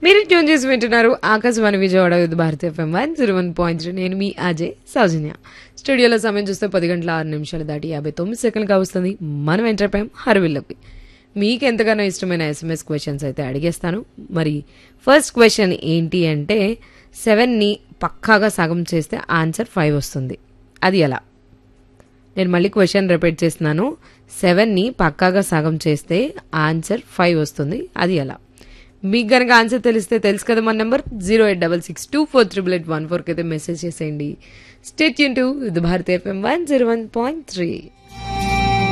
మీరు ట్యూన్ చేసి వింటున్నారు ఆకాశవాణి విజయవాడ విత్ Bharati FM one zero one point three నేను మీ అజయ్ సౌజన్య స్టూడియోలో సమయం చూస్తే పది గంటల ఆరు నిమిషాలు దాటి యాభై తొమ్మిది సెకండ్లుగా వస్తుంది మనం ఎంటర్ అయిపోయాం హరవిల్లకి మీకు ఎంతగానో ఇష్టమైన ఎస్ఎంఎస్ క్వశ్చన్స్ అయితే అడిగేస్తాను మరి ఫస్ట్ క్వశ్చన్ ఏంటి అంటే సెవెన్ని పక్కాగా సగం చేస్తే ఆన్సర్ ఫైవ్ వస్తుంది అది ఎలా నేను మళ్ళీ క్వశ్చన్ రిపీట్ చేస్తున్నాను సెవెన్ని పక్కాగా సగం చేస్తే ఆన్సర్ ఫైవ్ వస్తుంది అది ఎలా మీకు కనుక ఆన్సర్ తెలిస్తే తెలుసు కదా మన number zero eight double six two four triple eight one ఫోర్కి అయితే మెసేజ్ చేసేయండి స్టేట్ యూన్ టు ఇది భారతీయ FM one zero one point three